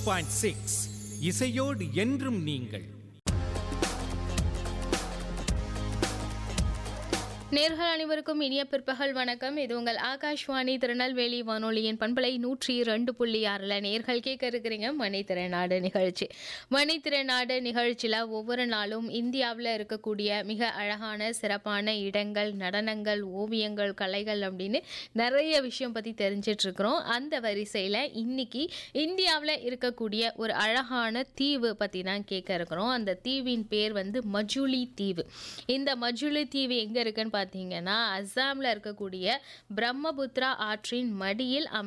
point six இசையோடு என்றும் நீங்கள் நேர்கள் அனைவருக்கும் இனிய பிற்பகல் வணக்கம் இது உங்கள் ஆகாஷ்வாணி திருநெல்வேலி வானொலியின் பண்பலை நூற்றி ரெண்டு புள்ளி ஆறில் நேர்கள் கேட்க இருக்கிறீங்க மணித்திறனாடு நிகழ்ச்சி மணித்திறனாடு நிகழ்ச்சியில் ஒவ்வொரு நாளும் இந்தியாவில் இருக்கக்கூடிய மிக அழகான சிறப்பான இடங்கள் நடனங்கள் ஓவியங்கள் கலைகள் அப்படின்னு நிறைய விஷயம் பற்றி தெரிஞ்சிட்டு இருக்கிறோம் அந்த வரிசையில் இன்னைக்கு இந்தியாவில் இருக்கக்கூடிய ஒரு அழகான தீவு பற்றி தான் கேட்க இருக்கிறோம் அந்த தீவின் பேர் வந்து மஜுலி தீவு இந்த மஜுலி தீவு எங்கே இருக்குன்னு பார்த்தீங்கன்னா அஸ்ஸாமில் இருக்கக்கூடிய பிரம்மபுத்திரா ஆற்றின் மடியில் அமை